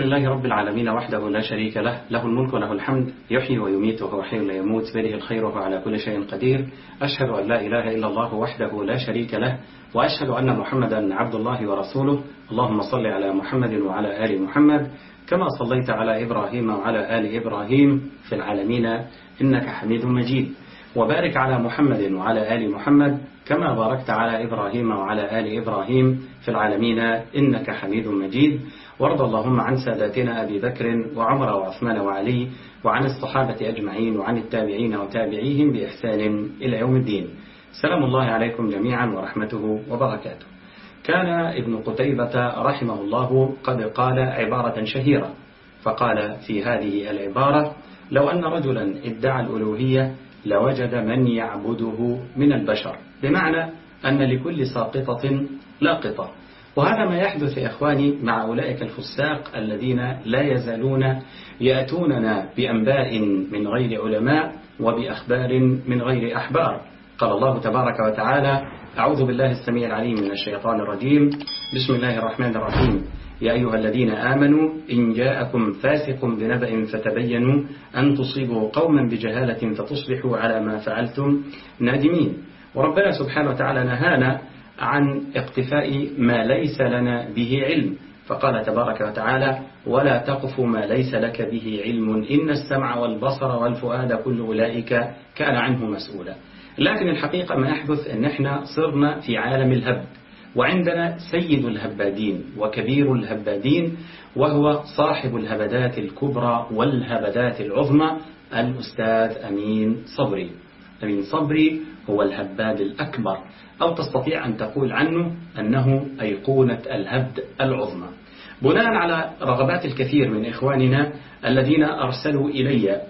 لله رب العالمين وحده لا شريك له له الملك وله الحمد يحيي ويميت وهو حي لا يموت بيده الخير وهو على كل شيء قدير أشهد أن لا إله إلا الله وحده لا شريك له وأشهد أن محمدا عبد الله ورسوله اللهم صل على محمد وعلى آل محمد كما صليت على إبراهيم وعلى آل إبراهيم في العالمين إنك حميد مجيد وبارك على محمد وعلى آل محمد كما باركت على إبراهيم وعلى آل إبراهيم في العالمين إنك حميد مجيد وارض اللهم عن ساداتنا أبي بكر وعمر وعثمان وعلي وعن الصحابة أجمعين وعن التابعين وتابعيهم بإحسان إلى يوم الدين سلام الله عليكم جميعا ورحمته وبركاته كان ابن قتيبة رحمه الله قد قال عبارة شهيرة فقال في هذه العبارة لو أن رجلا ادعى الألوهية لوجد من يعبده من البشر بمعنى أن لكل ساقطة لاقطة وهذا ما يحدث يا إخواني مع أولئك الفساق الذين لا يزالون يأتوننا بأنباء من غير علماء وبأخبار من غير أحبار قال الله تبارك وتعالى أعوذ بالله السميع العليم من الشيطان الرجيم بسم الله الرحمن الرحيم يا أيها الذين آمنوا إن جاءكم فاسق بنبأ فتبينوا أن تصيبوا قوما بجهالة فتصبحوا على ما فعلتم نادمين وربنا سبحانه وتعالى نهانا عن اقتفاء ما ليس لنا به علم فقال تبارك وتعالى ولا تقف ما ليس لك به علم إن السمع والبصر والفؤاد كل أولئك كان عنه مسؤولا لكن الحقيقة ما يحدث أن احنا صرنا في عالم الهب وعندنا سيد الهبادين وكبير الهبادين وهو صاحب الهبدات الكبرى والهبدات العظمى الأستاذ أمين صبري أمين صبري هو الهباد الأكبر أو تستطيع أن تقول عنه أنه أيقونة الهبد العظمى بناء على رغبات الكثير من إخواننا الذين أرسلوا إلي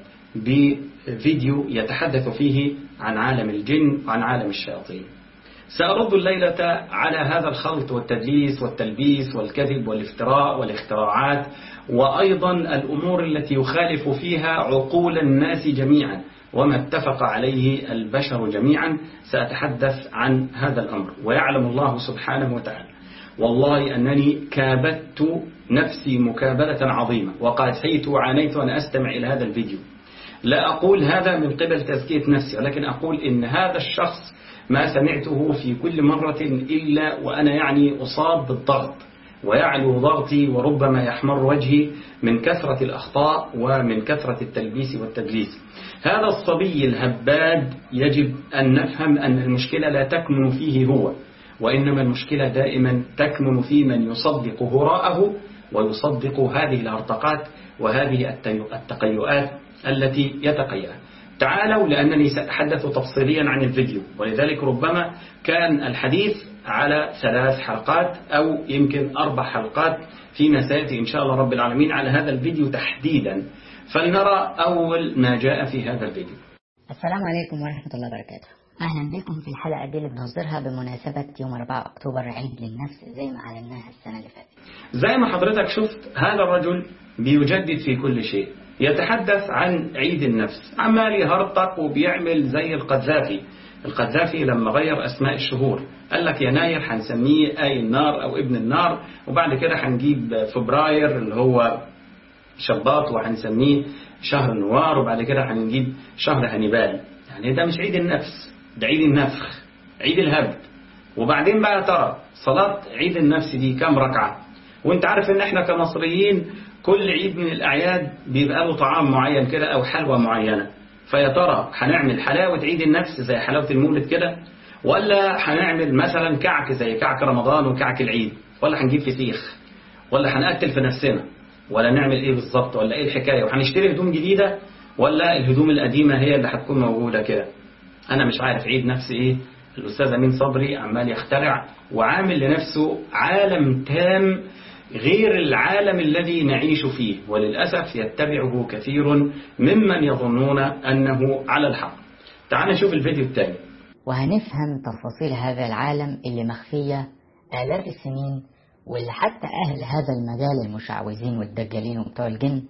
بفيديو يتحدث فيه عن عالم الجن وعن عالم الشياطين سأرد الليلة على هذا الخلط والتدليس والتلبيس والكذب والافتراء والاختراعات وأيضا الأمور التي يخالف فيها عقول الناس جميعا وما اتفق عليه البشر جميعا سأتحدث عن هذا الأمر ويعلم الله سبحانه وتعالى والله أنني كابدت نفسي مكابلة عظيمة وقاسيت وعانيت وأنا أستمع إلى هذا الفيديو لا أقول هذا من قبل تزكية نفسي ولكن أقول إن هذا الشخص ما سمعته في كل مرة إلا وأنا يعني أصاب بالضغط ويعلو ضغطي وربما يحمر وجهي من كثرة الأخطاء ومن كثرة التلبيس والتدليس هذا الصبي الهباد يجب أن نفهم أن المشكلة لا تكمن فيه هو وإنما المشكلة دائما تكمن في من يصدق هراءه ويصدق هذه الارتقات وهذه التقيؤات التي يتقيأها تعالوا لأنني سأتحدث تفصيليا عن الفيديو ولذلك ربما كان الحديث على ثلاث حلقات أو يمكن أربع حلقات فيما سيأتي إن شاء الله رب العالمين على هذا الفيديو تحديدا فلنرى أول ما جاء في هذا الفيديو السلام عليكم ورحمة الله وبركاته أهلا بكم في الحلقة دي اللي بنصدرها بمناسبة يوم 4 أكتوبر عيد للنفس زي ما علمناها السنة اللي فاتت زي ما حضرتك شفت هذا الرجل بيجدد في كل شيء يتحدث عن عيد النفس عمال يهرطق وبيعمل زي القذافي القذافي لما غير أسماء الشهور قال لك يناير هنسميه أي النار أو ابن النار وبعد كده هنجيب فبراير اللي هو شباط وهنسميه شهر نوار وبعد كده هنجيب شهر هنيبال يعني ده مش عيد النفس ده عيد النفخ عيد الهبد وبعدين بقى ترى صلاة عيد النفس دي كام ركعة وانت عارف ان احنا كمصريين كل عيد من الأعياد بيبقى له طعام معين كده أو حلوى معينة فيا ترى هنعمل حلاوة عيد النفس زي حلاوة المولد كده ولا هنعمل مثلا كعك زي كعك رمضان وكعك العيد ولا هنجيب فسيخ ولا هنقتل في نفسنا ولا نعمل ايه بالظبط ولا ايه الحكاية وهنشتري هدوم جديدة ولا الهدوم القديمة هي اللي هتكون موجودة كده أنا مش عارف عيد نفس ايه الأستاذ أمين صبري عمال يخترع وعامل لنفسه عالم تام غير العالم الذي نعيش فيه وللأسف يتبعه كثير ممن يظنون أنه على الحق تعال نشوف الفيديو الثاني وهنفهم تفاصيل هذا العالم اللي مخفية آلاف السنين واللي حتى أهل هذا المجال المشعوذين والدجالين وبتوع الجن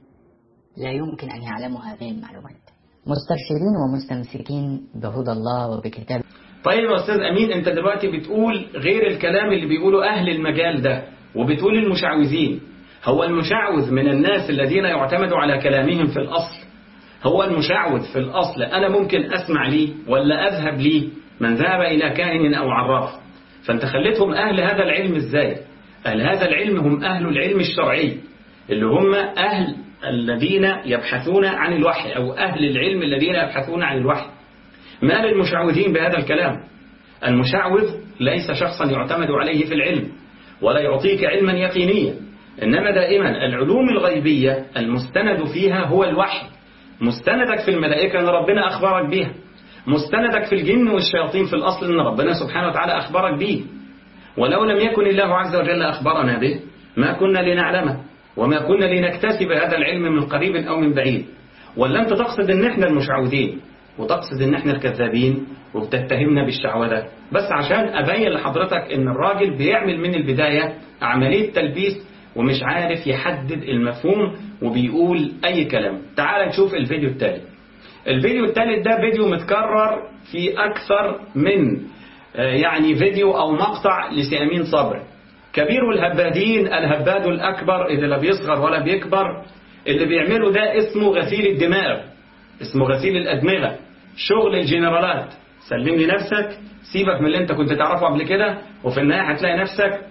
لا يمكن أن يعلموا هذه المعلومات مسترشدين ومستمسكين بهدى الله وبكتاب طيب يا أستاذ أمين أنت دلوقتي بتقول غير الكلام اللي بيقوله أهل المجال ده وبتقول المشعوذين هو المشعوذ من الناس الذين يعتمد على كلامهم في الأصل هو المشعوذ في الأصل أنا ممكن أسمع ليه ولا أذهب ليه من ذهب إلى كاهن أو عراف فأنت خليتهم أهل هذا العلم إزاي أهل هذا العلم هم أهل العلم الشرعي اللي هم أهل الذين يبحثون عن الوحي أو أهل العلم الذين يبحثون عن الوحي ما للمشعوذين بهذا الكلام المشعوذ ليس شخصا يعتمد عليه في العلم ولا يعطيك علما يقينيا إنما دائما العلوم الغيبية المستند فيها هو الوحي مستندك في الملائكة أن ربنا أخبرك بها مستندك في الجن والشياطين في الأصل أن ربنا سبحانه وتعالى أخبرك به ولو لم يكن الله عز وجل أخبرنا به ما كنا لنعلمه وما كنا لنكتسب هذا العلم من قريب أو من بعيد ولا أنت تقصد أن احنا المشعوذين وتقصد أن احنا الكذابين وبتتهمنا بالشعوذة بس عشان أبين لحضرتك أن الراجل بيعمل من البداية عملية تلبيس ومش عارف يحدد المفهوم وبيقول أي كلام تعال نشوف الفيديو التالي الفيديو الثالث ده فيديو متكرر في أكثر من يعني فيديو أو مقطع لسيامين صبري كبير الهبادين الهباد الأكبر اللي لا بيصغر ولا بيكبر اللي بيعمله ده اسمه غسيل الدماغ اسمه غسيل الأدمغة شغل الجنرالات سلم لي نفسك سيبك من اللي انت كنت تعرفه قبل كده وفي النهاية هتلاقي نفسك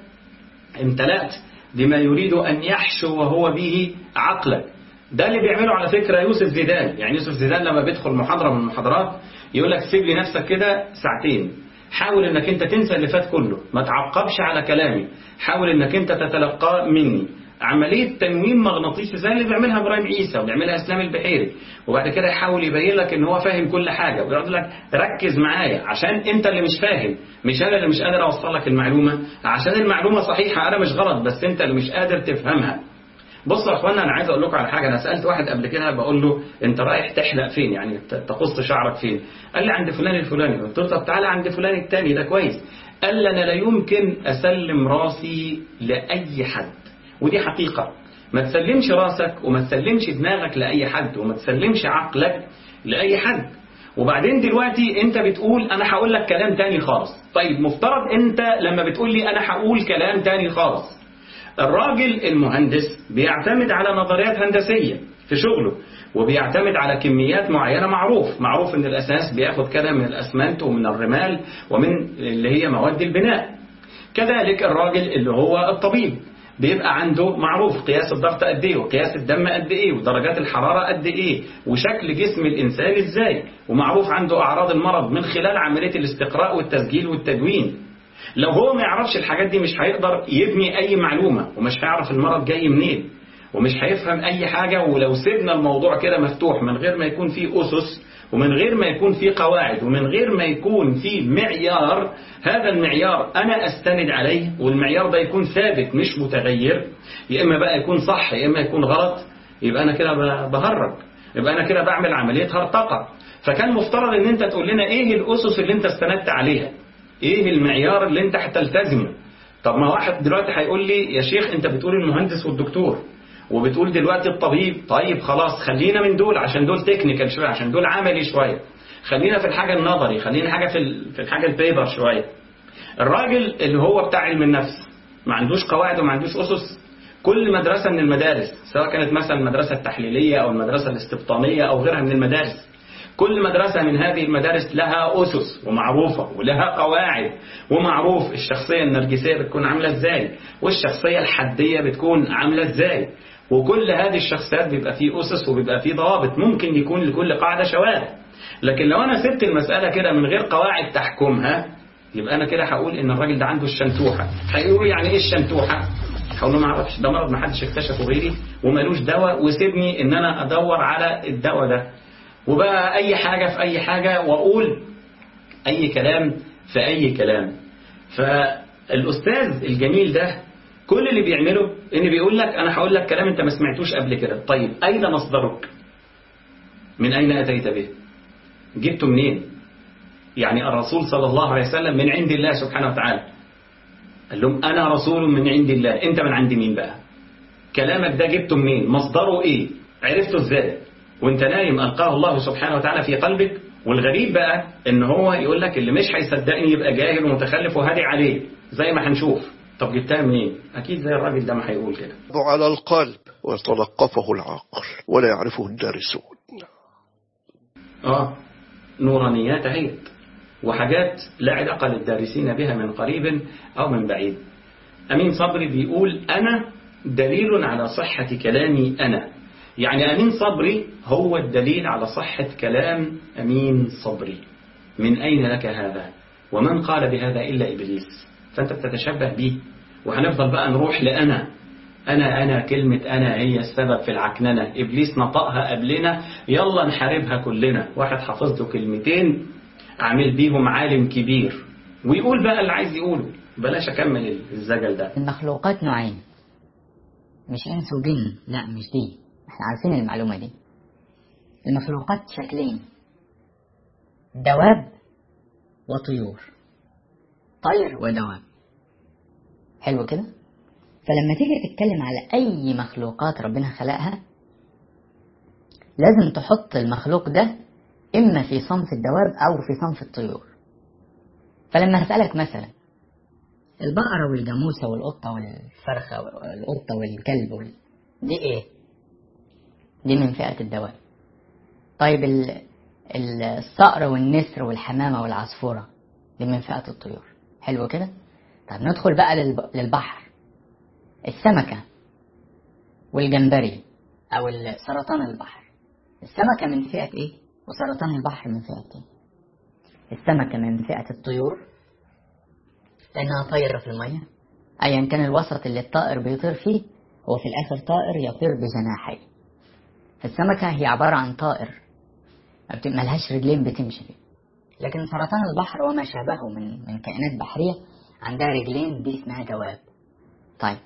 امتلأت بما يريد أن يحشو وهو به عقلك ده اللي بيعمله على فكرة يوسف زيدان يعني يوسف زيدان لما بيدخل محاضرة من المحاضرات يقول لك سيب لي نفسك كده ساعتين حاول انك انت تنسى اللي فات كله ما تعقبش على كلامي حاول انك انت تتلقاه مني عملية تنويم مغناطيسي زي اللي بيعملها ابراهيم عيسى وبيعملها اسلام البحيري وبعد كده يحاول يبين لك ان هو فاهم كل حاجة ويقول لك ركز معايا عشان انت اللي مش فاهم مش انا اللي مش قادر اوصل لك المعلومة عشان المعلومة صحيحة انا مش غلط بس انت اللي مش قادر تفهمها بصوا يا اخوانا انا عايز اقول لكم على حاجه انا سالت واحد قبل كده بقول له انت رايح تحلق فين يعني تقص شعرك فين قال لي عند فلان الفلاني قلت له طب تعالى عند فلان التاني ده كويس قال لي انا لا يمكن اسلم راسي لاي حد ودي حقيقه ما تسلمش راسك وما تسلمش دماغك لاي حد وما تسلمش عقلك لاي حد وبعدين دلوقتي انت بتقول انا هقول لك كلام تاني خالص طيب مفترض انت لما بتقول لي انا هقول كلام تاني خالص الراجل المهندس بيعتمد على نظريات هندسية في شغله وبيعتمد على كميات معينة معروف معروف ان الاساس بياخد كده من الاسمنت ومن الرمال ومن اللي هي مواد البناء كذلك الراجل اللي هو الطبيب بيبقى عنده معروف قياس الضغط قد ايه وقياس الدم قد ايه ودرجات الحرارة قد ايه وشكل جسم الانسان ازاي ومعروف عنده اعراض المرض من خلال عملية الاستقراء والتسجيل والتدوين لو هو ما يعرفش الحاجات دي مش هيقدر يبني أي معلومة ومش هيعرف المرض جاي منين ومش هيفهم أي حاجة ولو سيبنا الموضوع كده مفتوح من غير ما يكون فيه أسس ومن غير ما يكون فيه قواعد ومن غير ما يكون فيه معيار هذا المعيار أنا أستند عليه والمعيار ده يكون ثابت مش متغير يا إما بقى يكون صح يا إما يكون غلط يبقى أنا كده بهرج يبقى أنا كده بعمل عملية هرطقة فكان مفترض ان انت تقول لنا ايه الاسس اللي انت استندت عليها ايه المعيار اللي انت هتلتزمه طب ما واحد دلوقتي هيقول لي يا شيخ انت بتقول المهندس والدكتور وبتقول دلوقتي الطبيب طيب خلاص خلينا من دول عشان دول تكنيكال شويه عشان دول عملي شويه خلينا في الحاجه النظري خلينا حاجه في في الحاجه البيبر شويه الراجل اللي هو بتاع علم النفس ما عندوش قواعد وما عندوش اسس كل مدرسه من المدارس سواء كانت مثلا المدرسه التحليليه او المدرسه الاستبطانيه او غيرها من المدارس كل مدرسة من هذه المدارس لها أسس ومعروفة ولها قواعد ومعروف الشخصية النرجسية بتكون عاملة ازاي والشخصية الحدية بتكون عاملة ازاي وكل هذه الشخصيات بيبقى فيه أسس وبيبقى فيه ضوابط ممكن يكون لكل قاعدة شواذ لكن لو أنا سبت المسألة كده من غير قواعد تحكمها يبقى أنا كده هقول إن الراجل ده عنده الشنتوحة هيقولوا يعني إيه الشنتوحة هقول له ما اعرفش ده مرض ما حدش اكتشفه غيري ومالوش دواء وسيبني ان انا ادور على الدواء ده وبقى أي حاجة في أي حاجة وأقول أي كلام في أي كلام فالأستاذ الجميل ده كل اللي بيعمله إن بيقول لك أنا هقول لك كلام أنت ما سمعتوش قبل كده طيب أين مصدرك من أين أتيت به جبته منين يعني الرسول صلى الله عليه وسلم من عند الله سبحانه وتعالى قال لهم أنا رسول من عند الله أنت من عند مين بقى كلامك ده جبته منين مصدره إيه عرفته إزاي وانت نايم ألقاه الله سبحانه وتعالى في قلبك والغريب بقى ان هو يقول لك اللي مش هيصدقني يبقى جاهل ومتخلف وهادي عليه زي ما هنشوف طب جبتها منين اكيد زي الراجل ده ما هيقول كده على القلب ويتلقفه العقل ولا يعرفه الدارسون اه نورانيات عيد وحاجات لا علاقة للدارسين بها من قريب أو من بعيد أمين صبري بيقول أنا دليل على صحة كلامي أنا يعني أمين صبري هو الدليل على صحة كلام أمين صبري من أين لك هذا ومن قال بهذا إلا إبليس فأنت بتتشبه به وهنفضل بقى نروح لأنا أنا أنا كلمة أنا هي السبب في العكننة إبليس نطقها قبلنا يلا نحاربها كلنا واحد حافظ له كلمتين عامل بيهم عالم كبير ويقول بقى اللي عايز يقوله بلاش أكمل الزجل ده المخلوقات نوعين مش إنس وجن لا مش دي احنا عارفين المعلومة دي المخلوقات شكلين دواب وطيور طير ودواب حلو كده فلما تيجي تتكلم على أي مخلوقات ربنا خلقها لازم تحط المخلوق ده إما في صنف الدواب أو في صنف الطيور فلما أسألك مثلا البقرة والجاموسة والقطة والفرخة والقطة والكلب وال... دي إيه؟ دي من فئة الدواب طيب ال... الصقر والنسر والحمامة والعصفورة دي من فئة الطيور حلو كده؟ طيب ندخل بقى للب... للبحر السمكة والجمبري أو سرطان البحر السمكة من فئة إيه؟ وسرطان البحر من فئة إيه؟ السمكة من فئة الطيور لأنها طايرة في المية أيا كان الوسط اللي الطائر بيطير فيه هو في الآخر طائر يطير بجناحيه السمكة هي عبارة عن طائر ملهاش رجلين بتمشي فيه لكن سرطان البحر وما شابهه من من كائنات بحرية عندها رجلين دي اسمها دواب طيب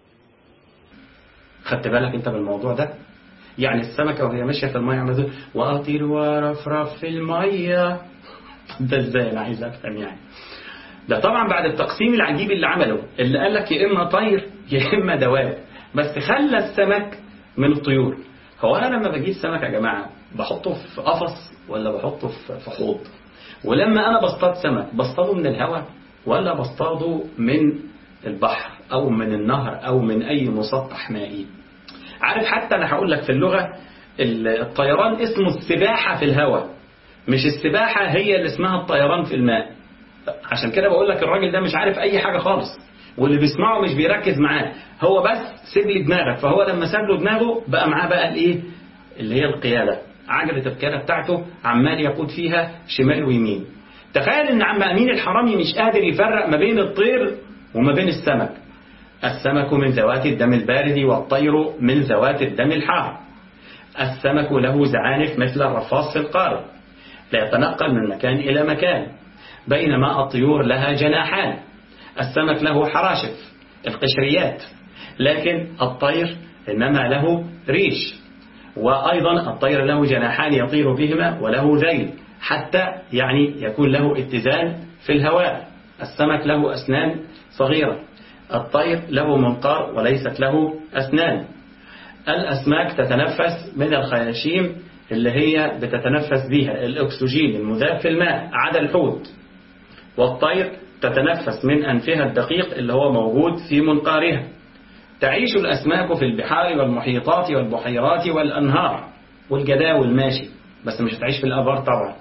خدت بالك انت بالموضوع ده يعني السمكة وهي ماشية في المية عمالة وأطير ورفرف في المية ده ازاي انا عايز افهم يعني ده طبعا بعد التقسيم العجيب اللي عمله اللي قال لك يا اما طير يا اما دواب بس خلى السمك من الطيور هو انا لما بجيب سمك يا جماعه بحطه في قفص ولا بحطه في حوض ولما انا بصطاد سمك بصطاده من الهواء ولا بصطاده من البحر او من النهر او من اي مسطح مائي عارف حتى انا هقول لك في اللغه الطيران اسمه السباحه في الهواء مش السباحه هي اللي اسمها الطيران في الماء عشان كده بقول لك الراجل ده مش عارف اي حاجه خالص واللي بيسمعه مش بيركز معاه هو بس سيب لي دماغك فهو لما ساب له دماغه بقى معاه بقى الايه اللي هي القياده عجله القياده بتاعته عمال يقود فيها شمال ويمين تخيل ان عم امين الحرامي مش قادر يفرق ما بين الطير وما بين السمك السمك من ذوات الدم البارد والطير من ذوات الدم الحار السمك له زعانف مثل الرفاص في القارب لا يتنقل من مكان إلى مكان بينما الطيور لها جناحان السمك له حراشف القشريات لكن الطير إنما له ريش وأيضا الطير له جناحان يطير بهما وله ذيل حتى يعني يكون له اتزان في الهواء السمك له أسنان صغيرة الطير له منقار وليست له أسنان الأسماك تتنفس من الخياشيم اللي هي بتتنفس بها الأكسجين المذاب في الماء عدا الحوت والطير تتنفس من أنفها الدقيق اللي هو موجود في منقارها تعيش الأسماك في البحار والمحيطات والبحيرات والأنهار والجداول ماشي بس مش هتعيش في الأبار طبعا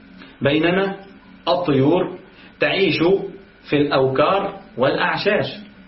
بينما الطيور تعيش في الأوكار والأعشاش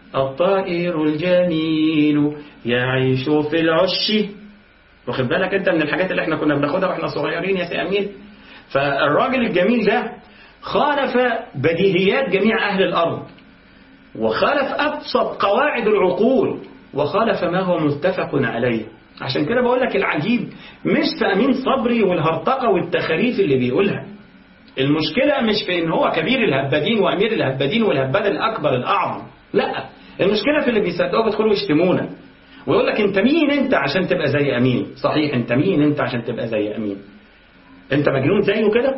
الطائر الجميل يعيش في العش واخد بالك انت من الحاجات اللي احنا كنا بناخدها واحنا صغيرين يا سي امين فالراجل الجميل ده خالف بديهيات جميع اهل الارض وخالف ابسط قواعد العقول وخالف ما هو متفق عليه عشان كده بقول لك العجيب مش في امين صبري والهرطقه والتخاريف اللي بيقولها المشكلة مش في ان هو كبير الهبادين وامير الهبادين والهباد الاكبر الاعظم لا المشكلة في اللي بيصدقوا بيدخلوا يشتمونا ويقول لك انت مين انت عشان تبقى زي امين صحيح انت مين انت عشان تبقى زي امين انت مجنون زيه كده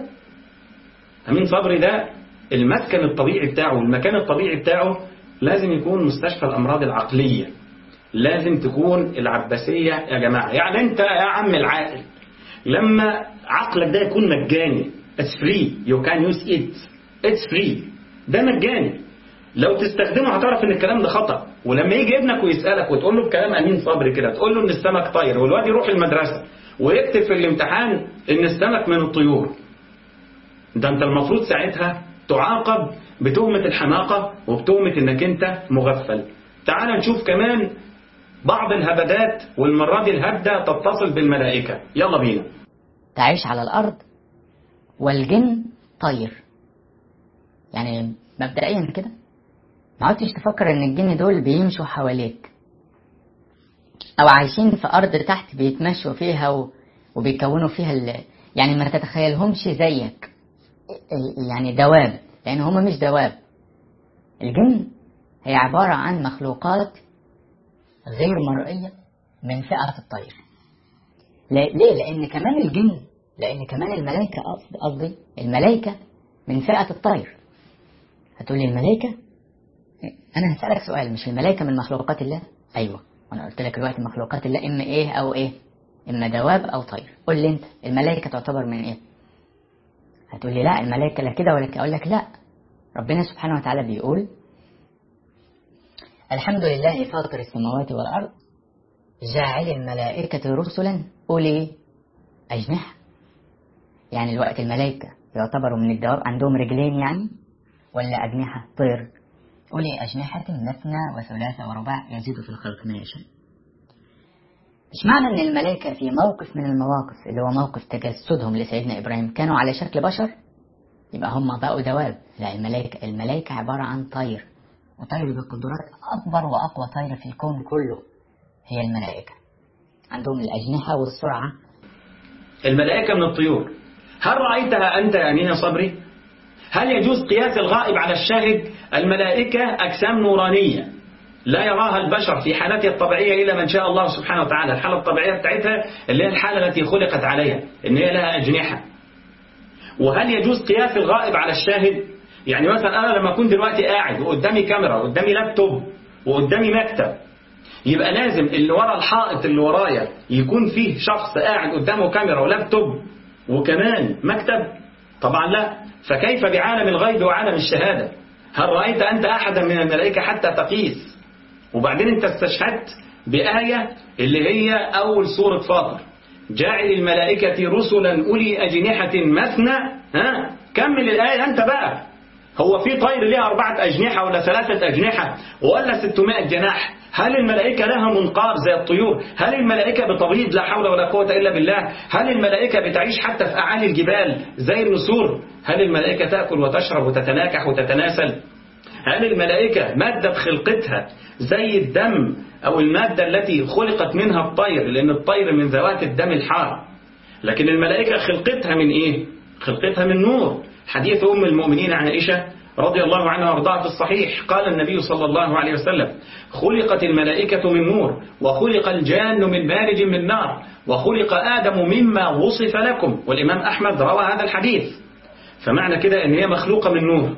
امين صبري ده المسكن الطبيعي بتاعه المكان الطبيعي بتاعه لازم يكون مستشفى الامراض العقلية لازم تكون العباسية يا جماعة يعني انت يا عم العاقل لما عقلك ده يكون مجاني It's free you can use it It's free ده مجاني لو تستخدمه هتعرف ان الكلام ده خطأ ولما يجي ابنك ويسألك وتقول له بكلام أمين صبري كده تقول له ان السمك طاير والواد يروح المدرسة ويكتب في الامتحان ان السمك من الطيور ده انت المفروض ساعتها تعاقب بتهمة الحماقة وبتهمة انك انت مغفل تعال نشوف كمان بعض الهبدات والمرة دي الهبدة تتصل بالملائكة يلا بينا تعيش على الأرض والجن طير يعني مبدئيا كده ما عدتش تفكر ان الجن دول بيمشوا حواليك او عايشين في ارض تحت بيتمشوا فيها و... وبيكونوا فيها ال... يعني ما تتخيلهمش زيك يعني دواب لان هم مش دواب الجن هي عبارة عن مخلوقات غير مرئية من فئة الطير ليه؟ لأن كمان الجن لأن كمان الملائكة قصدي الملائكة من فئة الطير هتقول لي الملائكة أنا هسألك سؤال مش الملائكة من مخلوقات الله أيوة وأنا قلت لك دلوقتي مخلوقات الله إما إيه أو إيه إما دواب أو طير قول لي أنت الملائكة تعتبر من إيه هتقول لي لا الملائكة لا كده ولا كده أقول لك لا ربنا سبحانه وتعالى بيقول الحمد لله فاطر السماوات والأرض جاعل الملائكة رسلا أولي أجنحة يعني الوقت الملائكة يعتبروا من الدواب عندهم رجلين يعني ولا أجنحة طير أولي أجنحة مثنى وثلاثة ورباع يزيد في الخلق ما يشاء مش معنى أن الملائكة في موقف من المواقف اللي هو موقف تجسدهم لسيدنا إبراهيم كانوا على شكل بشر يبقى هم بقوا دواب لا الملائكة الملائكة عبارة عن طير وطير بقدرات أكبر وأقوى طير في الكون كله هي الملائكة عندهم الأجنحة والسرعة الملائكة من الطيور هل رأيتها أنت يا أمين صبري هل يجوز قياس الغائب على الشاهد الملائكة أجسام نورانية لا يراها البشر في حالتها الطبيعية إلا من شاء الله سبحانه وتعالى الحالة الطبيعية بتاعتها اللي هي الحالة التي خلقت عليها إن هي لها أجنحة وهل يجوز قياس الغائب على الشاهد يعني مثلا أنا لما أكون دلوقتي قاعد وقدامي كاميرا وقدامي لابتوب وقدامي مكتب يبقى لازم اللي ورا الحائط اللي ورايا يكون فيه شخص قاعد قدامه كاميرا ولابتوب وكمان مكتب طبعا لا فكيف بعالم الغيب وعالم الشهادة هل رأيت أنت أحدا من الملائكة حتى تقيس وبعدين أنت استشهدت بآية اللي هي أول سورة فاطر جاعل الملائكة رسلا أولي أجنحة مثنى ها كمل الآية أنت بقى هو في طير ليها أربعة أجنحة ولا ثلاثة أجنحة ولا 600 جناح هل الملائكة لها منقار زي الطيور هل الملائكة بتبيض لا حول ولا قوة إلا بالله هل الملائكة بتعيش حتى في أعالي الجبال زي النسور هل الملائكة تأكل وتشرب وتتناكح وتتناسل هل الملائكة مادة خلقتها زي الدم أو المادة التي خلقت منها الطير لأن الطير من ذوات الدم الحار لكن الملائكة خلقتها من إيه خلقتها من نور حديث أم المؤمنين عائشة رضي الله عنها وارضاها في الصحيح قال النبي صلى الله عليه وسلم خلقت الملائكة من نور وخلق الجان من مارج من نار وخلق آدم مما وصف لكم والإمام أحمد روى هذا الحديث فمعنى كده أن هي مخلوقة من نور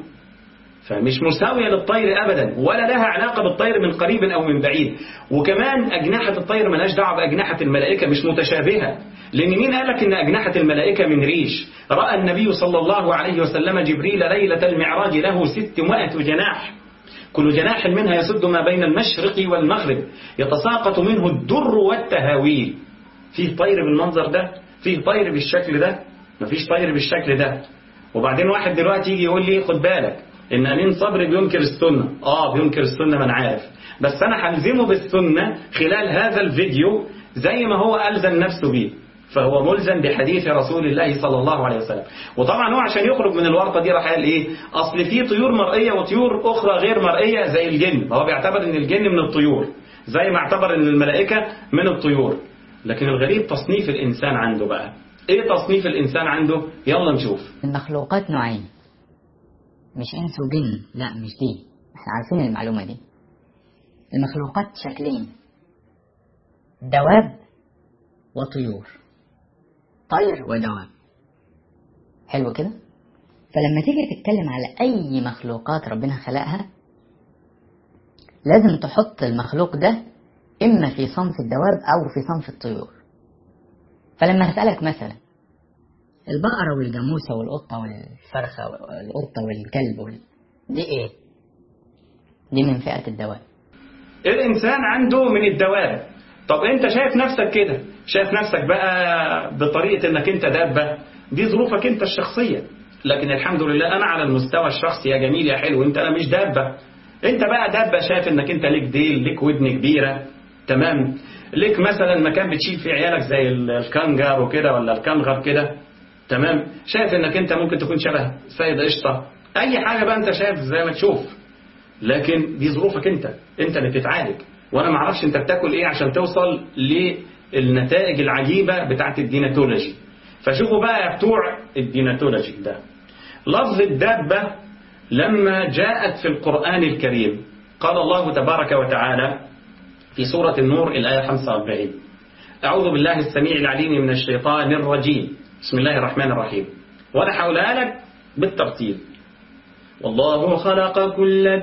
فمش مساوية للطير أبدا ولا لها علاقة بالطير من قريب أو من بعيد وكمان أجنحة الطير ملهاش دعوة بأجنحة الملائكة مش متشابهة لأن مين قال لك إن أجنحة الملائكة من ريش رأى النبي صلى الله عليه وسلم جبريل ليلة المعراج له ستمائة جناح كل جناح منها يسد ما بين المشرق والمغرب يتساقط منه الدر والتهاويل فيه طير بالمنظر ده فيه طير بالشكل ده مفيش طير بالشكل ده وبعدين واحد دلوقتي يجي يقول لي خد بالك ان امين صبري بينكر السنة اه بينكر السنة من عارف بس انا هلزمه بالسنة خلال هذا الفيديو زي ما هو ألزم نفسه بيه فهو ملزم بحديث رسول الله صلى الله عليه وسلم وطبعا هو عشان يخرج من الورطة دي راح قال ايه اصل في طيور مرئية وطيور اخرى غير مرئية زي الجن هو بيعتبر ان الجن من الطيور زي ما اعتبر ان الملائكة من الطيور لكن الغريب تصنيف الانسان عنده بقى ايه تصنيف الانسان عنده يلا نشوف المخلوقات نوعين مش انس وجن لا مش دي احنا عارفين المعلومة دي المخلوقات شكلين دواب وطيور طير ودواب حلو كده فلما تيجي تتكلم على أي مخلوقات ربنا خلقها لازم تحط المخلوق ده إما في صنف الدواب أو في صنف الطيور فلما أسألك مثلا البقرة والجاموسة والقطة والفرخة والقطة والكلب وال... دي إيه؟ دي من فئة الدواب الإنسان عنده من الدواب طب أنت شايف نفسك كده شايف نفسك بقى بطريقة أنك أنت دابة دي ظروفك أنت الشخصية لكن الحمد لله أنا على المستوى الشخصي يا جميل يا حلو أنت أنا مش دابة أنت بقى دابة شايف أنك أنت ليك ديل ليك ودن كبيرة تمام ليك مثلا مكان بتشيل فيه عيالك زي الكنجر وكده ولا الكنغر كده تمام شايف انك انت ممكن تكون شبه سيد قشطه اي حاجه بقى انت شايف زي ما تشوف لكن دي ظروفك انت انت اللي بتتعالج وانا ما اعرفش انت بتاكل ايه عشان توصل للنتائج العجيبه بتاعت الديناتولوجي فشوفوا بقى يا بتوع الديناتولوجي ده لفظ الدابه لما جاءت في القران الكريم قال الله تبارك وتعالى في سورة النور الآية 45 أعوذ بالله السميع العليم من الشيطان الرجيم بسم الله الرحمن الرحيم وأنا حولها لك بالترتيب والله خلق كل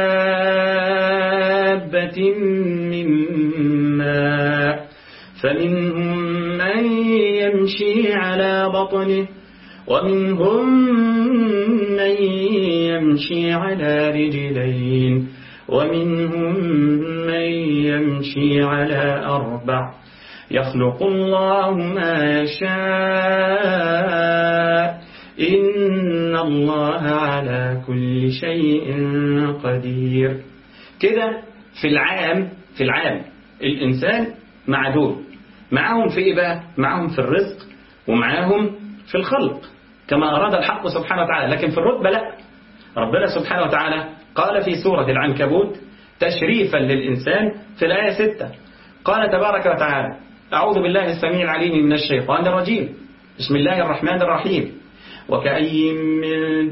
دابة من ماء فمنهم من يمشي على بطنه ومنهم من يمشي على رجلين ومنهم من يمشي على أربع يخلق الله ما يشاء إن الله على كل شيء قدير كده في العام في العام الإنسان مع دول معاهم في إيه بقى معاهم في الرزق ومعاهم في الخلق كما أراد الحق سبحانه وتعالى لكن في الرتبة لا ربنا سبحانه وتعالى قال في سورة العنكبوت تشريفا للإنسان في الآية 6 قال تبارك وتعالى أعوذ بالله السميع العليم من الشيطان الرجيم بسم الله الرحمن الرحيم وكأي من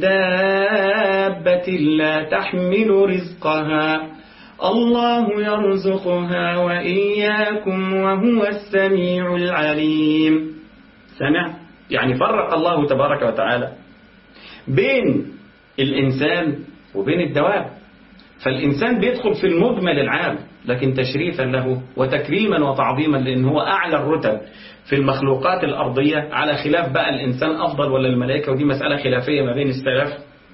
دابة لا تحمل رزقها الله يرزقها وإياكم وهو السميع العليم سمع يعني فرق الله تبارك وتعالى بين الإنسان وبين الدواب فالإنسان بيدخل في المجمل العام لكن تشريفا له وتكريما وتعظيما لأن هو أعلى الرتب في المخلوقات الأرضية على خلاف بقى الإنسان أفضل ولا الملائكة ودي مسألة خلافية ما بين السلف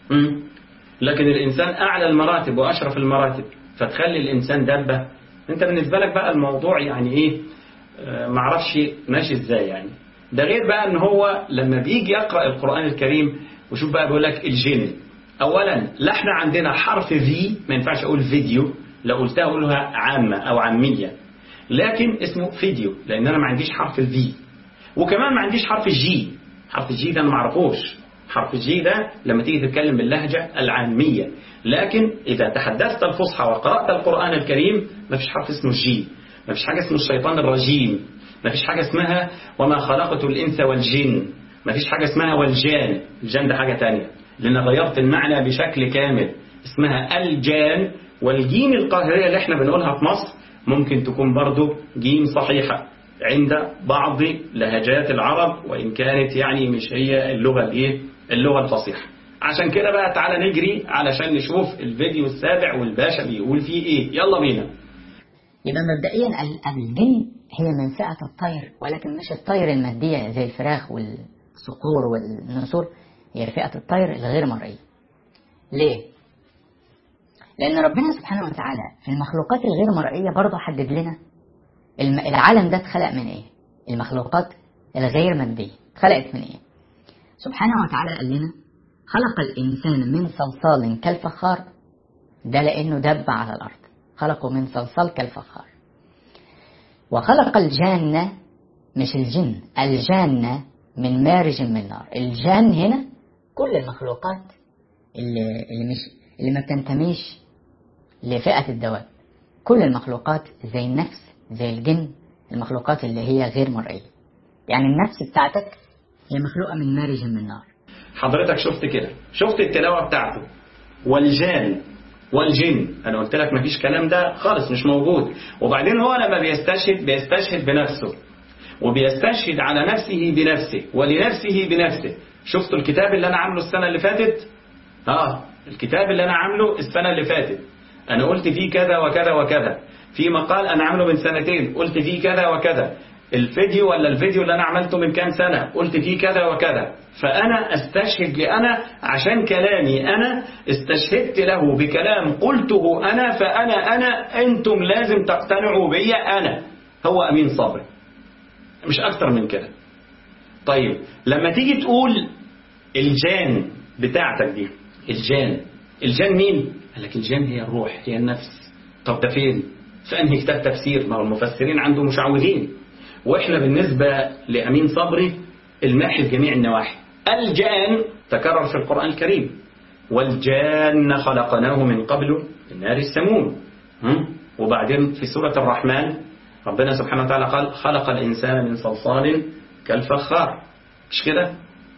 لكن الإنسان أعلى المراتب وأشرف المراتب فتخلي الإنسان دابة أنت بالنسبة لك بقى الموضوع يعني إيه معرفش ماشي إزاي يعني ده غير بقى أن هو لما بيجي يقرأ القرآن الكريم وشوف بقى بيقول لك الجن أولا لا احنا عندنا حرف في ما ينفعش أقول فيديو لو قلتها أقولها عامة أو عامية لكن اسمه فيديو لأن أنا ما عنديش حرف الفي وكمان ما عنديش حرف الجي حرف الجي ده أنا ما اعرفوش حرف الجي ده لما تيجي تتكلم باللهجة العامية لكن إذا تحدثت الفصحى وقرأت القرآن الكريم ما فيش حرف اسمه الجي ما فيش حاجة اسمه الشيطان الرجيم ما فيش حاجة اسمها وما خلقت الإنس والجن ما فيش حاجة اسمها والجان الجان ده حاجة تانية لأن غيرت المعنى بشكل كامل اسمها الجان والجيم القاهرية اللي احنا بنقولها في مصر ممكن تكون برضو جيم صحيحة عند بعض لهجات العرب وإن كانت يعني مش هي اللغة الايه اللغة الفصيحة عشان كده بقى تعالى نجري علشان نشوف الفيديو السابع والباشا بيقول فيه ايه يلا بينا يبقى مبدئيا الجن هي من فئة الطير ولكن مش الطير المادية زي الفراخ والصقور والنسور هي فئة الطير الغير مرئية ليه؟ لأن ربنا سبحانه وتعالى في المخلوقات الغير مرئية برضه حدد لنا العالم ده اتخلق من ايه؟ المخلوقات الغير مادية اتخلقت من ايه؟ سبحانه وتعالى قال لنا خلق الإنسان من صلصال كالفخار ده لأنه دب على الأرض خلقه من صلصال كالفخار وخلق الجنة مش الجن الجنة من مارج من نار الجان هنا كل المخلوقات اللي, اللي مش اللي ما بتنتميش لفئة الدواب كل المخلوقات زي النفس زي الجن المخلوقات اللي هي غير مرئية يعني النفس بتاعتك هي مخلوقة من مارج من نار حضرتك شفت كده شفت التلاوة بتاعته والجان والجن انا قلت لك مفيش كلام ده خالص مش موجود وبعدين هو لما بيستشهد بيستشهد بنفسه وبيستشهد على نفسه بنفسه ولنفسه بنفسه شفتوا الكتاب اللي انا عامله السنة اللي فاتت اه الكتاب اللي انا عامله السنة اللي فاتت انا قلت فيه كذا وكذا وكذا في مقال انا عامله من سنتين قلت فيه كذا وكذا الفيديو ولا الفيديو اللي أنا عملته من كام سنة قلت فيه كذا وكذا فأنا استشهد لأنا عشان كلامي أنا استشهدت له بكلام قلته أنا فأنا أنا أنتم لازم تقتنعوا بي أنا هو أمين صبري مش أكتر من كده طيب لما تيجي تقول الجان بتاعتك دي الجان الجان مين؟ قال لك الجان هي الروح هي النفس طب ده فين؟ في أنهي كتاب تفسير ما هو المفسرين عنده مشعوذين وإحنا بالنسبة لأمين صبري الماحي لجميع النواحي الجان تكرر في القرآن الكريم والجان خلقناه من قبل من نار السموم وبعدين في سورة الرحمن ربنا سبحانه وتعالى قال خلق الإنسان من صلصال كالفخار مش كده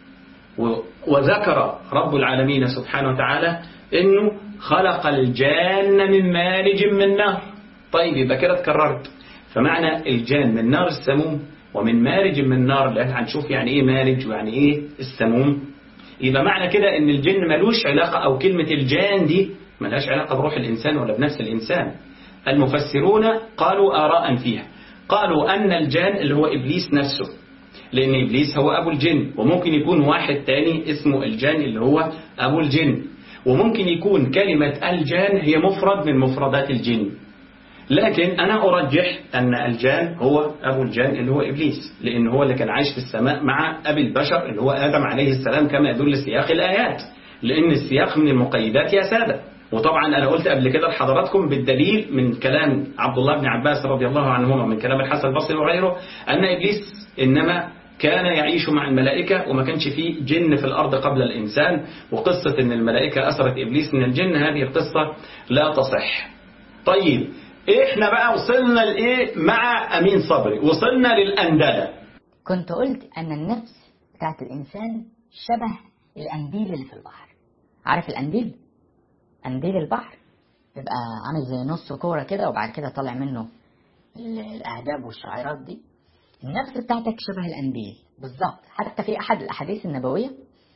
وذكر رب العالمين سبحانه وتعالى انه خلق الجان من مارج من نار طيب يبقى كده اتكررت فمعنى الجان من نار السموم ومن مارج من نار لان هنشوف يعني ايه مارج ويعني ايه السموم يبقى معنى كده ان الجن ملوش علاقة او كلمة الجان دي ملهاش علاقة بروح الانسان ولا بنفس الانسان المفسرون قالوا آراء فيها قالوا أن الجان اللي هو إبليس نفسه لأن إبليس هو أبو الجن وممكن يكون واحد تاني اسمه الجان اللي هو أبو الجن وممكن يكون كلمة الجان هي مفرد من مفردات الجن لكن أنا أرجح أن الجان هو أبو الجان اللي هو إبليس لأن هو اللي كان عايش في السماء مع أبي البشر اللي هو آدم عليه السلام كما يدل سياق الآيات لأن السياق من المقيدات يا سادة وطبعا أنا قلت قبل كده لحضراتكم بالدليل من كلام عبد الله بن عباس رضي الله عنهما من كلام الحسن البصري وغيره أن إبليس إنما كان يعيش مع الملائكة وما كانش فيه جن في الأرض قبل الإنسان وقصة أن الملائكة أسرت إبليس من الجن هذه القصة لا تصح طيب إحنا بقى وصلنا لإيه مع أمين صبري وصلنا للأندلة كنت قلت أن النفس بتاعت الإنسان شبه الأنديل اللي في البحر عارف الأنديل؟ أنديل البحر بيبقى عامل زي نص كورة كده وبعد كده طالع منه الأهداب والشعيرات دي النفس بتاعتك شبه الأنديل بالظبط حتى في أحد الأحاديث النبوية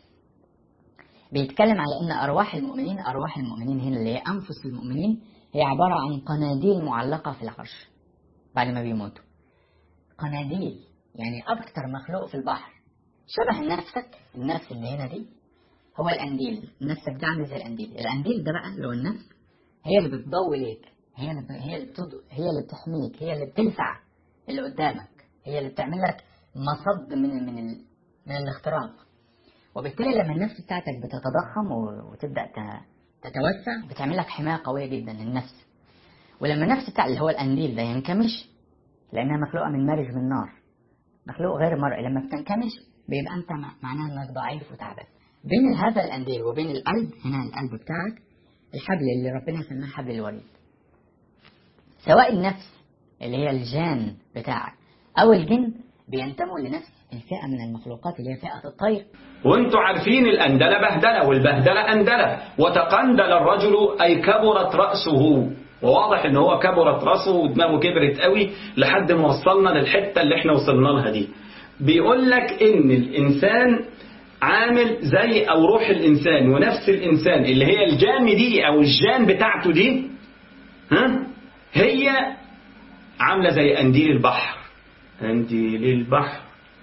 بيتكلم على أن أرواح المؤمنين أرواح المؤمنين هنا اللي هي أنفس المؤمنين هي عبارة عن قناديل معلقة في العرش بعد ما بيموتوا قناديل يعني أكتر مخلوق في البحر شبه نفسك النفس اللي هنا دي هو الأنديل نفسك ده عامل زي الأنديل الأنديل ده بقى اللي هو النفس هي اللي بتضوي ليك هي اللي هي اللي بتضو... هي اللي بتحميك هي اللي بتلسع اللي قدامك هي اللي بتعمل لك مصد من من ال... من الاختراق وبالتالي لما النفس بتاعتك بتتضخم وتبدا تتوسع بتعمل لك حمايه قويه جدا للنفس ولما النفس بتاع اللي هو الانديل ده ينكمش لانها مخلوقه من مارج من نار مخلوق غير مرئي لما بتنكمش بيبقى انت معناها انك ضعيف وتعبان بين هذا الانديل وبين القلب هنا القلب بتاعك الحبل اللي ربنا سماه حبل الوريد سواء النفس اللي هي الجان بتاعك أو الجن بينتموا لنفس الفئة من المخلوقات اللي هي فئة الطير وانتوا عارفين الأندلة بهدلة والبهدلة أندلة وتقندل الرجل أي كبرت رأسه وواضح ان هو كبرت راسه ودماغه كبرت قوي لحد ما وصلنا للحتة اللي احنا وصلنا لها دي بيقول لك ان الانسان عامل زي او روح الانسان ونفس الانسان اللي هي الجان دي او الجان بتاعته دي ها هي عاملة زي أنديل البحر أنديل البحر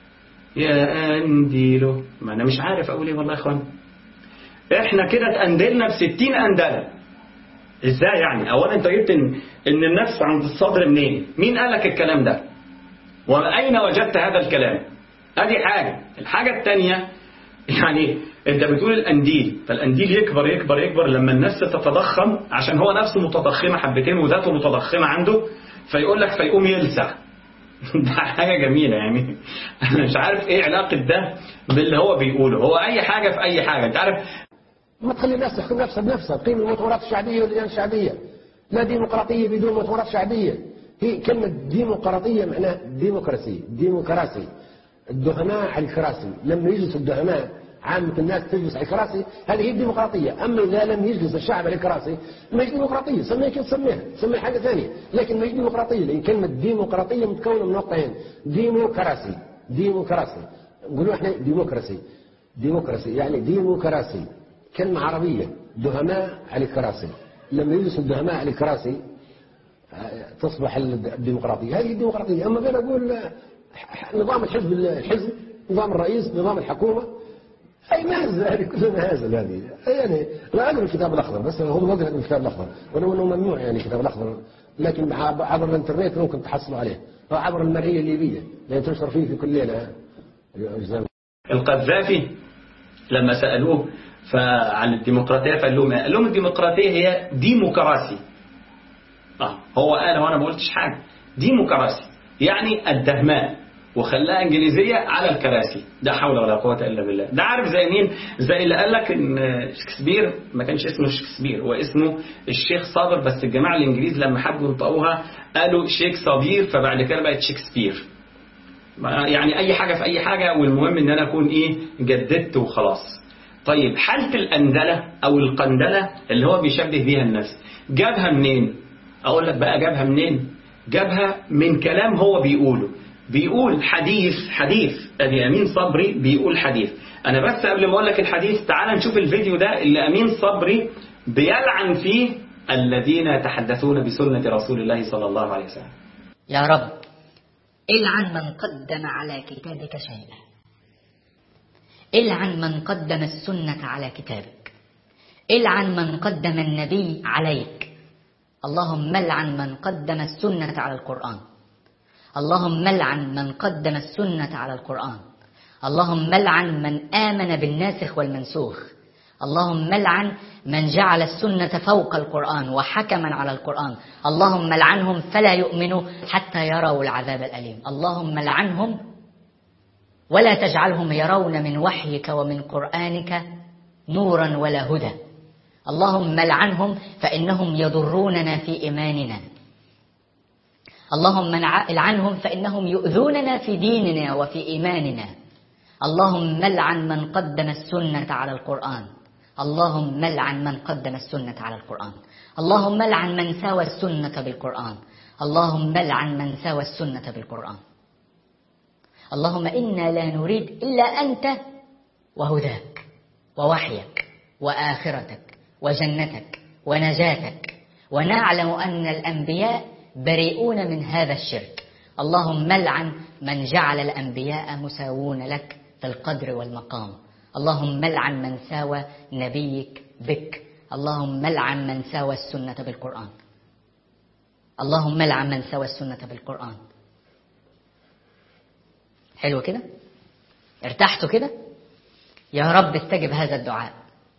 يا أنديله ما أنا مش عارف أقول إيه والله يا إخوان إحنا كده اتأندلنا بستين أندلة إزاي يعني أولا أنت جبت إن, إن النفس عند الصدر منين مين قال لك الكلام ده وأين وجدت هذا الكلام أدي حاجة الحاجة الثانية يعني انت بتقول الانديل فالانديل يكبر يكبر يكبر لما النفس تتضخم عشان هو نفسه متضخمه حبتين وذاته متضخمه عنده فيقول لك فيقوم يلسع ده حاجه جميله يعني انا مش عارف ايه علاقه ده باللي هو بيقوله هو اي حاجه في اي حاجه انت عارف ما تخلي الناس تحكم نفسها بنفسها تقيم المؤتمرات الشعبيه واللجان الشعبيه لا ديمقراطيه بدون مؤتمرات شعبيه هي كلمه ديمقراطيه معناها ديمقراسي ديمقراسي الدهماء على الكراسي لما يجلس الدهماء عامة الناس تجلس على الكراسي هذه هي الديمقراطية أما إذا لم يجلس الشعب على الكراسي ما هي ديمقراطية سميها كيف تسميها سميها حاجة ثانية لكن ما هي ديمقراطية لأن كلمة ديمقراطية متكونة من نقطتين ديموكراسي ديموكراسي نقولوا احنا ديموكراسي ديموكراسي يعني ديموكراسي كلمة عربية دهماء على الكراسي لما يجلس الدهماء على الكراسي تصبح الديمقراطية هذه الديمقراطية أما بين أقول نظام الحزب الحزب نظام الرئيس نظام الحكومة أي مهزة هذه كلها مهازل هذه يعني لا أقرأ الكتاب الأخضر بس هو ما قرأ الكتاب الأخضر ولو أنه ممنوع يعني الكتاب الأخضر لكن عبر الإنترنت ممكن تحصلوا عليه أو عبر المرئية الليبية لأن تنشر فيه في كل ليلة أجزاء القذافي لما سألوه فعن الديمقراطية فقال لهم قال لهم الديمقراطية هي ديمقراسي آه هو قال وانا ما قلتش حاجة ديمقراسي يعني الدهماء وخلاها انجليزيه على الكراسي ده حول ولا قوه الا بالله ده عارف زي مين زي اللي قال لك ان شكسبير ما كانش اسمه شكسبير هو اسمه الشيخ صابر بس الجماعه الانجليز لما حبوا ينطقوها قالوا شيخ صبير فبعد كده بقت شكسبير يعني اي حاجه في اي حاجه والمهم ان انا اكون ايه جددت وخلاص طيب حاله الاندله او القندله اللي هو بيشبه بيها النفس جابها منين اقول لك بقى جابها منين جابها من كلام هو بيقوله بيقول حديث حديث ادي امين صبري بيقول حديث انا بس قبل ما اقول لك الحديث تعال نشوف الفيديو ده اللي امين صبري بيلعن فيه الذين يتحدثون بسنة رسول الله صلى الله عليه وسلم يا رب العن من قدم على كتابك شيئا العن من قدم السنة على كتابك العن من قدم النبي عليك اللهم العن من قدم السنة على القرآن اللهم لعن من قدم السنة على القرآن اللهم لعن من آمن بالناسخ والمنسوخ اللهم لعن من جعل السنة فوق القرآن وحكما على القرآن اللهم لعنهم فلا يؤمنوا حتى يروا العذاب الأليم اللهم لعنهم ولا تجعلهم يرون من وحيك ومن قرآنك نورا ولا هدى اللهم لعنهم فإنهم يضروننا في إيماننا اللهم العنهم فإنهم يؤذوننا في ديننا وفي إيماننا اللهم لعن من قدم السنة على القرآن اللهم لعن من قدم السنة على القرآن اللهم لعن من ساوى السنة بالقرآن اللهم لعن من ساوى السنة بالقرآن اللهم إنا لا نريد إلا أنت وهداك ووحيك وآخرتك وجنتك ونجاتك ونعلم أن الأنبياء بريئون من هذا الشرك اللهم لعن من جعل الأنبياء مساوون لك في القدر والمقام اللهم لعن من ساوى نبيك بك اللهم لعن من ساوى السنة بالقرآن اللهم لعن من ساوى السنة بالقرآن حلو كده ارتحتوا كده يا رب استجب هذا الدعاء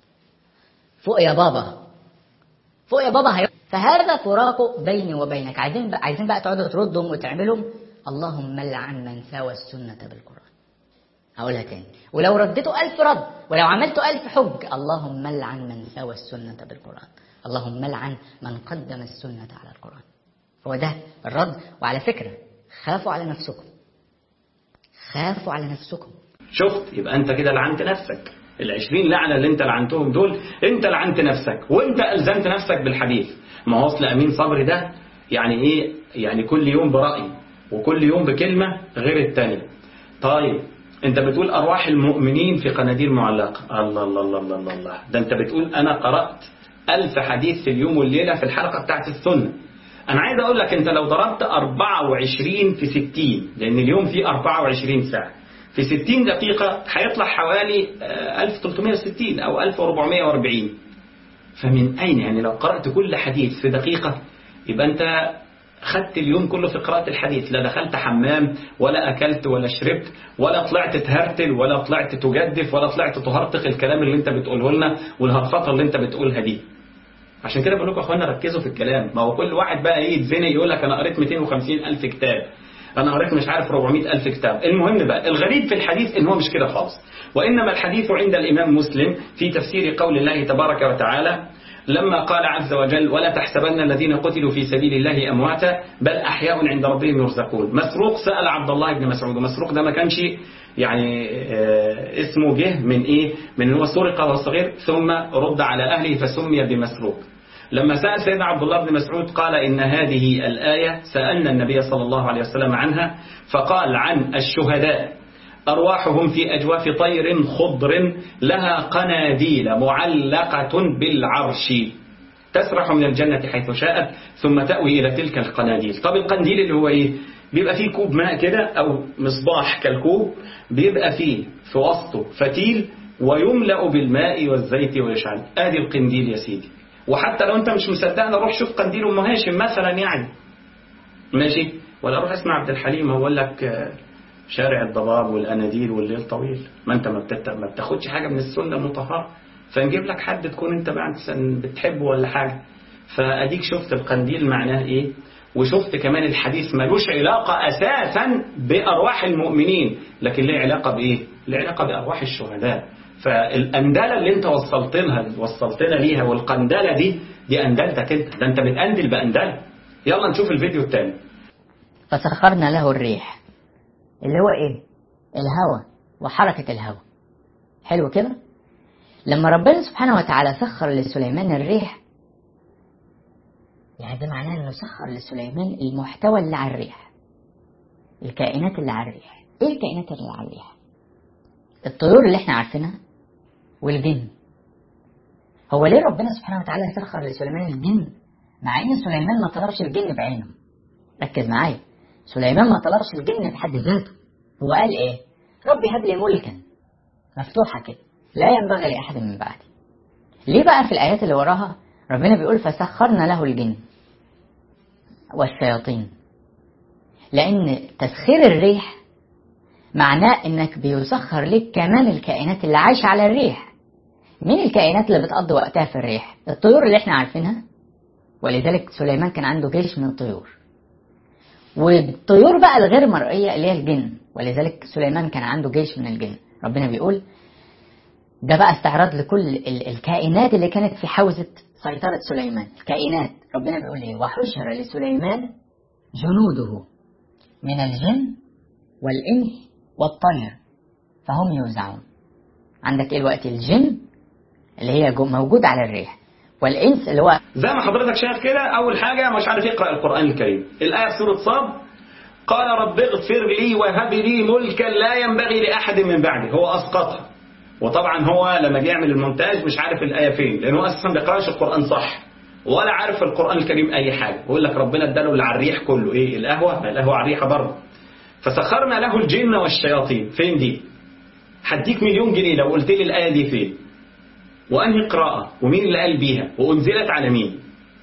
فوق يا بابا فوق يا بابا هي... فهذا فراق بيني وبينك عايزين بقى عايزين بقى تقعدوا تردهم وتعملهم اللهم لعن من ساوى السنة بالقرآن هقولها تاني ولو رديتوا ألف رد ولو عملتوا ألف حج اللهم لعن من ساوى السنة بالقرآن اللهم لعن من قدم السنة على القرآن هو ده الرد وعلى فكرة خافوا على نفسكم خافوا على نفسكم شفت يبقى انت كده لعنت نفسك العشرين لعنة اللي انت لعنتهم دول انت لعنت نفسك وانت ألزمت نفسك بالحديث ما هو اصل أمين صبري ده يعني ايه يعني كل يوم برأي وكل يوم بكلمة غير التانية طيب انت بتقول أرواح المؤمنين في قناديل معلقة الله الله الله الله الله, الله. ده انت بتقول أنا قرأت ألف حديث في اليوم والليلة في الحلقة بتاعت السنة أنا عايز أقول لك أنت لو ضربت 24 في 60 لأن اليوم فيه 24 ساعة في 60 دقيقة هيطلع حوالي 1360 أو 1440 فمن أين يعني لو قرأت كل حديث في دقيقة يبقى أنت خدت اليوم كله في قراءة الحديث لا دخلت حمام ولا أكلت ولا شربت ولا طلعت تهرتل ولا طلعت تجدف ولا طلعت تهرطق الكلام اللي انت بتقوله لنا والهرفطة اللي انت بتقولها دي عشان كده بقول لكم يا اخوانا ركزوا في الكلام ما هو كل واحد بقى ايه يتزنق يقول لك انا قريت 250 الف كتاب انا قريت مش عارف 400 الف كتاب المهم بقى الغريب في الحديث ان هو مش كده خالص وانما الحديث عند الامام مسلم في تفسير قول الله تبارك وتعالى لما قال عز وجل ولا تحسبن الذين قتلوا في سبيل الله امواتا بل احياء عند ربهم يرزقون مسروق سال عبد الله بن مسعود ومسروق ده ما كانش يعني اسمه جه من ايه من هو سرق وهو صغير ثم رد على اهله فسمي بمسروق لما سأل سيدنا عبد الله بن مسعود قال إن هذه الآية سألنا النبي صلى الله عليه وسلم عنها فقال عن الشهداء أرواحهم في أجواف طير خضر لها قناديل معلقة بالعرش تسرح من الجنة حيث شاءت ثم تأوي إلى تلك القناديل طب القنديل اللي هو إيه بيبقى فيه كوب ماء كده أو مصباح كالكوب بيبقى فيه في وسطه فتيل ويملأ بالماء والزيت ويشعل ادي القنديل يا سيدي وحتى لو انت مش مصدقنا روح شوف قنديل ام هاشم مثلا يعني ماشي ولا روح اسمع عبد الحليم هو لك آه، شارع الضباب والاناديل والليل طويل ما انت ما, بتت... ما بتاخدش حاجه من السنه المطهره فنجيب لك حد تكون انت بقى مثلا بتحبه ولا حاجه فاديك شفت القنديل معناه ايه وشفت كمان الحديث ملوش علاقة أساسا بأرواح المؤمنين لكن ليه علاقة بإيه؟ ليه علاقة بأرواح الشهداء فالأندلة اللي انت وصلت لها وصلتنا ليها والقندلة دي دي أندلتك انت ده انت بتأندل بأندلة يلا نشوف الفيديو التاني فسخرنا له الريح اللي هو ايه الهوى وحركة الهوى حلو كده لما ربنا سبحانه وتعالى سخر لسليمان الريح يعني ده معناه انه سخر لسليمان المحتوى اللي على الريح الكائنات اللي على الريح ايه الكائنات اللي على الريح الطيور اللي احنا عارفينها والجن هو ليه ربنا سبحانه وتعالى سخر لسليمان الجن مع ان سليمان ما طلبش الجن بعينه ركز معايا سليمان ما طلبش الجن بحد ذاته هو قال ايه ربي هب لي ملكا مفتوحه كده لا ينبغي لاحد من بعدي ليه بقى في الايات اللي وراها ربنا بيقول فسخرنا له الجن والشياطين لان تسخير الريح معناه انك بيسخر لك كمان الكائنات اللي عايشه على الريح مين الكائنات اللي بتقضي وقتها في الريح الطيور اللي احنا عارفينها ولذلك سليمان كان عنده جيش من الطيور والطيور بقى الغير مرئية اللي هي الجن ولذلك سليمان كان عنده جيش من الجن ربنا بيقول ده بقى استعراض لكل ال- الكائنات اللي كانت في حوزة سيطرة سليمان الكائنات ربنا بيقول ايه وحشر لسليمان جنوده من الجن والإنس والطير فهم يوزعون عندك ايه الوقت الجن اللي هي جو- موجود على الريح والإنس اللي هو زي ما حضرتك شايف كده أول حاجة مش عارف يقرأ القرآن الكريم الآية في سورة صاد قال رب اغفر لي وهب لي ملكا لا ينبغي لأحد من بعدي هو أسقطها وطبعا هو لما جه يعمل المونتاج مش عارف الآية فين لأنه أساسا ما بيقرأش القرآن صح ولا عارف في القرآن الكريم أي حاجة بيقول لك ربنا اداله اللي على الريح كله إيه القهوة ما القهوة على الريحة برضه فسخرنا له الجن والشياطين فين دي هديك مليون جنيه لو قلت لي الآية دي فين وأنهي قراءة ومين اللي قال بيها وأنزلت على مين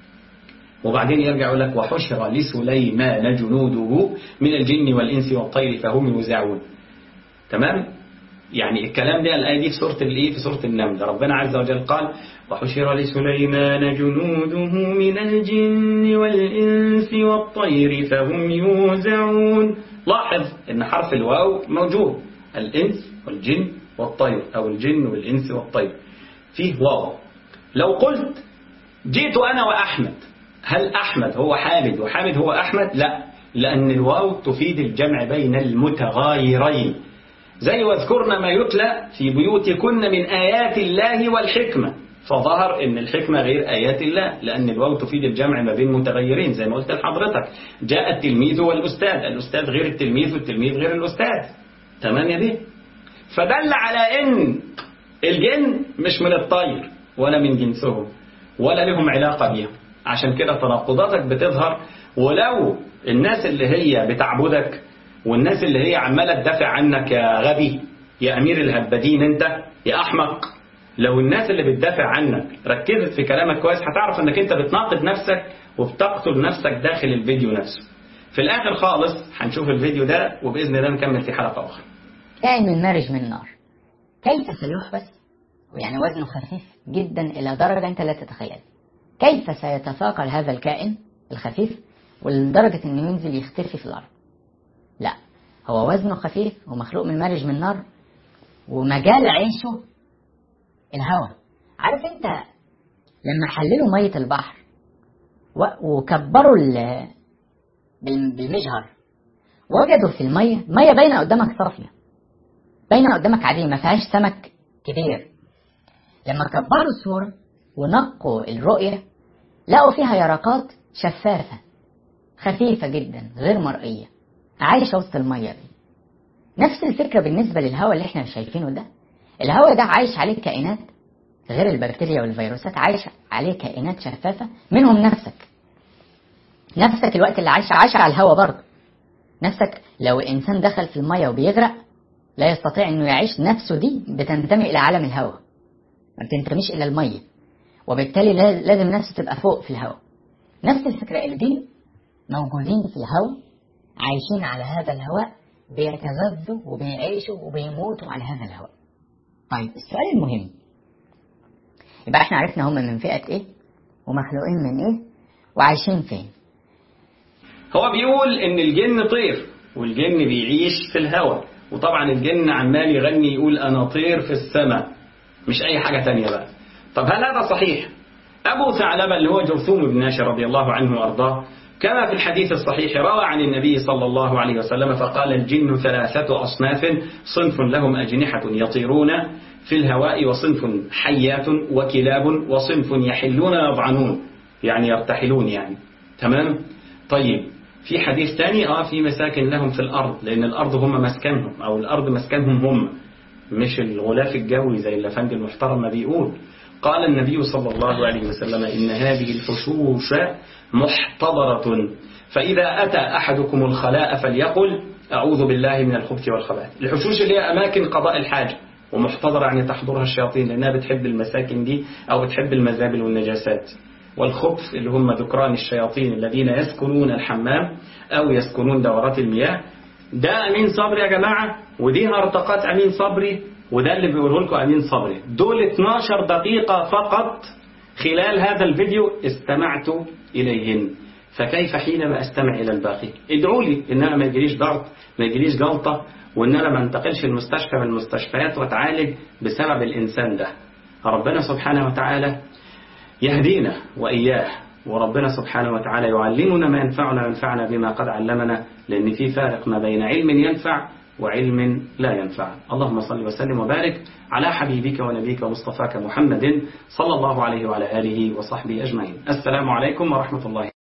وبعدين يرجع يقول لك وحشر لسليمان جنوده من الجن والإنس والطير فهم يوزعون تمام يعني الكلام ده الآية دي في سورة الإيه في سورة النمل ربنا عز وجل قال وحشر لسليمان جنوده من الجن والإنس والطير فهم يوزعون لاحظ إن حرف الواو موجود الإنس والجن والطير أو الجن والإنس والطير فيه واو لو قلت جئت أنا وأحمد هل أحمد هو حامد وحامد هو أحمد لا لأن الواو تفيد الجمع بين المتغايرين زي واذكرن ما يتلى في بيوتكن من آيات الله والحكمة فظهر ان الحكمة غير آيات الله لأن الواو تفيد الجمع ما بين متغيرين زي ما قلت لحضرتك جاء التلميذ والأستاذ الأستاذ غير التلميذ والتلميذ غير الأستاذ تمام يا دي فدل على ان الجن مش من الطير ولا من جنسهم ولا لهم علاقة بيهم عشان كده تناقضاتك بتظهر ولو الناس اللي هي بتعبدك والناس اللي هي عمالة تدافع عنك يا غبي يا أمير الهبادين أنت يا أحمق لو الناس اللي بتدافع عنك ركزت في كلامك كويس هتعرف أنك أنت بتناقض نفسك وبتقتل نفسك داخل الفيديو نفسه في الآخر خالص هنشوف الفيديو ده وبإذن الله نكمل في حلقة أخرى كائن من مارج من نار كيف سيحبس يعني وزنه خفيف جدا إلى درجة أنت لا تتخيل كيف سيتثاقل هذا الكائن الخفيف ولدرجة أنه ينزل يختفي في الأرض لا هو وزنه خفيف ومخلوق من مارج من نار ومجال عيشه الهواء عارف انت لما حللوا مية البحر و- وكبروا ال- بال- بالمجهر وجدوا في المية مية باينة قدامك صافية باينة قدامك عادية ما فيهاش سمك كبير لما كبروا الصورة ونقوا الرؤية لقوا فيها يرقات شفافة خفيفة جدا غير مرئية عايشة وسط المية دي نفس الفكرة بالنسبة للهواء اللي احنا شايفينه ده الهواء ده عايش عليه كائنات غير البكتيريا والفيروسات عايش عليه كائنات شفافة منهم نفسك نفسك الوقت اللي عايشة عايشة على الهواء برضه نفسك لو الإنسان دخل في المية وبيغرق لا يستطيع أنه يعيش نفسه دي بتنتمي إلى عالم الهواء ما بتنتميش إلى المية وبالتالي لازم نفسه تبقى فوق في الهواء نفس الفكرة الجن موجودين في الهواء عايشين على هذا الهواء بيتغذوا وبيعيشوا وبيموتوا على هذا الهواء طيب السؤال المهم يبقى احنا عرفنا هم من فئة ايه ومخلوقين من ايه وعايشين فين هو بيقول ان الجن طير والجن بيعيش في الهواء وطبعا الجن عمال يغني يقول انا طير في السماء مش اي حاجة تانية بقى طب هل هذا صحيح ابو ثعلبة اللي هو جرثوم بن ناشر رضي الله عنه وارضاه كما في الحديث الصحيح روى عن النبي صلى الله عليه وسلم فقال الجن ثلاثة أصناف صنف لهم أجنحة يطيرون في الهواء وصنف حيات وكلاب وصنف يحلون يضعنون يعني يرتحلون يعني تمام طيب في حديث ثاني اه في مساكن لهم في الأرض لأن الأرض هم مسكنهم أو الأرض مسكنهم هم مش الغلاف الجوي زي الأفندي المحترم ما بيقول قال النبي صلى الله عليه وسلم إن هذه الحشوش محتضرة فإذا أتى أحدكم الخلاء فليقل أعوذ بالله من الخبث والخبائث الحشوش اللي هي أماكن قضاء الحاجة ومحتضرة يعني تحضرها الشياطين لأنها بتحب المساكن دي أو بتحب المزابل والنجاسات والخبث اللي هم ذكران الشياطين الذين يسكنون الحمام أو يسكنون دورات المياه ده أمين صبري يا جماعة ودي هرطقات أمين صبري وده اللي بيقوله لكم أمين صبري دول 12 دقيقة فقط خلال هذا الفيديو استمعت إليهن فكيف حينما أستمع إلى الباقي ادعوا لي إنها ما يجريش ضغط ما يجريش جلطة وإن أنا ما انتقلش المستشفى من المستشفيات واتعالج بسبب الإنسان ده ربنا سبحانه وتعالى يهدينا وإياه وربنا سبحانه وتعالى يعلمنا ما ينفعنا وينفعنا بما قد علمنا لأن في فارق ما بين علم ينفع وعلم لا ينفع اللهم صل وسلم وبارك على حبيبك ونبيك ومصطفاك محمد صلى الله عليه وعلى آله وصحبه أجمعين السلام عليكم ورحمة الله